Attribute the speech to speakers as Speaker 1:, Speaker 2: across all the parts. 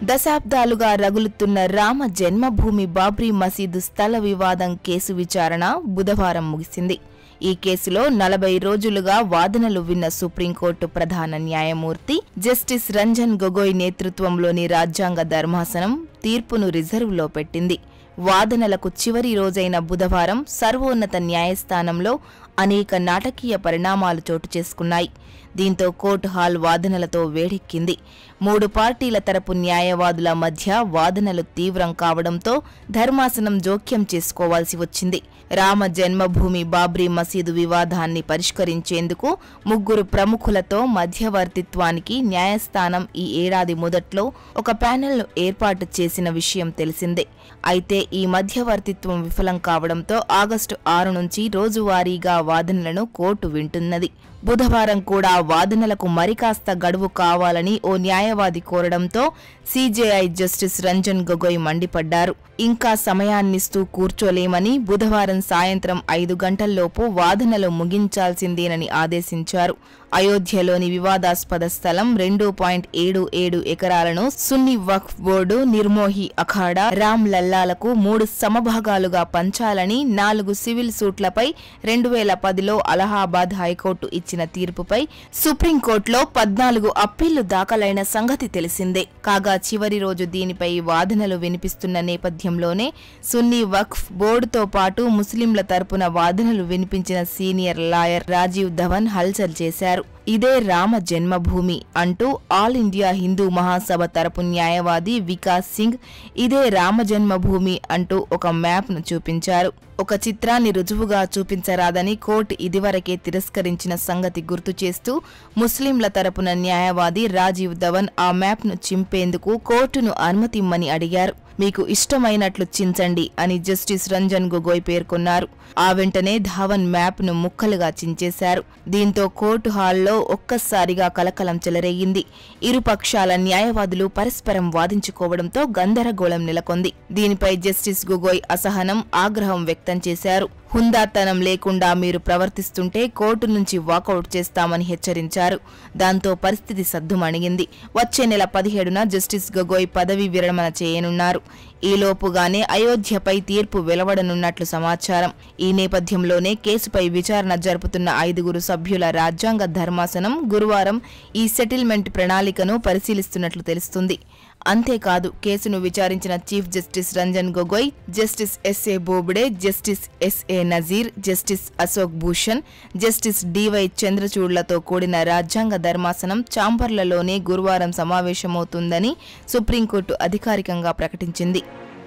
Speaker 1: దశాబ్దాలుగా రగులుతున్న రామ జన్మభూమి బాబ్రీ మసీదు స్థల వివాదం కేసు విచారణ బుధవారం ముగిసింది ఈ కేసులో నలభై రోజులుగా వాదనలు విన్న సుప్రీంకోర్టు ప్రధాన న్యాయమూర్తి జస్టిస్ రంజన్ గొగోయ్ నేతృత్వంలోని రాజ్యాంగ ధర్మాసనం తీర్పును రిజర్వ్లో పెట్టింది వాదనలకు చివరి రోజైన బుధవారం సర్వోన్నత న్యాయస్థానంలో అనేక నాటకీయ పరిణామాలు చోటు చేసుకున్నాయి దీంతో కోర్టు హాల్ వాదనలతో వేడెక్కింది మూడు పార్టీల తరపు న్యాయవాదుల మధ్య వాదనలు తీవ్రం కావడంతో ధర్మాసనం జోక్యం చేసుకోవాల్సి వచ్చింది రామ జన్మభూమి బాబ్రీ మసీదు వివాదాన్ని పరిష్కరించేందుకు ముగ్గురు ప్రముఖులతో మధ్యవర్తిత్వానికి న్యాయస్థానం ఈ ఏడాది మొదట్లో ఒక ప్యానెల్ను ఏర్పాటు చేసిన విషయం తెలిసిందే అయితే ఈ మధ్యవర్తిత్వం విఫలం కావడంతో ఆగస్టు ఆరు నుంచి రోజువారీగా వాదనలను కోర్టు వింటున్నది బుధవారం కూడా వాదనలకు మరికాస్త గడువు కావాలని ఓ న్యాయవాది కోరడంతో సీజేఐ జస్టిస్ రంజన్ గొగోయ్ మండిపడ్డారు ఇంకా సమయాన్నిస్తూ కూర్చోలేమని బుధవారం సాయంత్రం ఐదు గంటల్లోపు వాదనలు ముగించాల్సిందేనని ఆదేశించారు అయోధ్యలోని వివాదాస్పద స్థలం రెండు పాయింట్ ఏడు ఏడు ఎకరాలను సున్ని వక్ఫ్ బోర్డు నిర్మోహి అఖాడా రామ్ లల్లాలకు మూడు సమభాగాలుగా పంచాలని నాలుగు సివిల్ సూట్లపై రెండు వేల పదిలో అలహాబాద్ హైకోర్టు ఇచ్చిన తీర్పుపై సుప్రీంకోర్టులో పద్నాలుగు అప్పీళ్లు దాఖలైన సంగతి తెలిసిందే కాగా చివరి రోజు దీనిపై వాదనలు వినిపిస్తున్న నేపథ్యంలోనే సున్నీ వక్ఫ్ బోర్డుతో పాటు ముస్లింల తరపున వాదనలు వినిపించిన సీనియర్ లాయర్ రాజీవ్ ధవన్ హల్చల్ చేశారు ఇదే రామ జన్మభూమి అంటూ ఆల్ ఇండియా హిందూ మహాసభ తరపు న్యాయవాది వికాస్ సింగ్ ఇదే రామ జన్మభూమి అంటూ ఒక మ్యాప్ను చూపించారు ఒక చిత్రాన్ని రుజువుగా చూపించరాదని కోర్టు ఇదివరకే తిరస్కరించిన సంగతి గుర్తు చేస్తూ ముస్లింల తరపున న్యాయవాది రాజీవ్ ధవన్ ఆ మ్యాప్ను చింపేందుకు కోర్టును అనుమతిమ్మని అడిగారు మీకు ఇష్టమైనట్లు చించండి అని జస్టిస్ రంజన్ గొగోయ్ పేర్కొన్నారు ఆ వెంటనే ధావన్ మ్యాప్ను ముక్కలుగా చించేశారు దీంతో కోర్టు హాల్లో ఒక్కసారిగా కలకలం చెలరేగింది ఇరు పక్షాల న్యాయవాదులు పరస్పరం వాదించుకోవడంతో గందరగోళం నెలకొంది దీనిపై జస్టిస్ గొగోయ్ అసహనం ఆగ్రహం వ్యక్తం చేశారు హుందాతనం లేకుండా మీరు ప్రవర్తిస్తుంటే కోర్టు నుంచి వాకౌట్ చేస్తామని హెచ్చరించారు దాంతో పరిస్థితి సద్దుమణిగింది వచ్చే నెల పదిహేడున జస్టిస్ గొగోయ్ పదవి విరమణ చేయనున్నారు ఈలోపుగానే అయోధ్యపై తీర్పు వెలువడనున్నట్లు సమాచారం ఈ నేపథ్యంలోనే కేసుపై విచారణ జరుపుతున్న ఐదుగురు సభ్యుల రాజ్యాంగ ధర్మాసనం గురువారం ఈ సెటిల్మెంట్ ప్రణాళికను పరిశీలిస్తున్నట్లు తెలుస్తుంది అంతేకాదు కేసును విచారించిన chief justice Ranjan Gogoi justice S A Bobde justice S A Nazeer justice Ashok Bhushan justice D Y చంద్రచూడ్లతో కూడిన రాజ్యాంగ ధర్మాసనం చాంబర్లలోనే గురువారం సమావేశమవుతుందని సుప్రీంకోర్టు అధికారికంగా ప్రకటించింది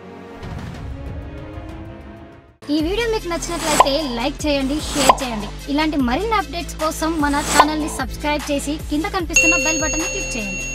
Speaker 2: ఈ వీడియో మీకు నచ్చినట్లయితే లైక్ చేయండి షేర్ చేయండి ఇలాంటి మరిన్ని అప్డేట్స్ కోసం మన ఛానల్ ని సబ్స్క్రైబ్ చేసి కింద కనిపిస్తున్న బెల్ బటన్ ని క్లిక్ చేయండి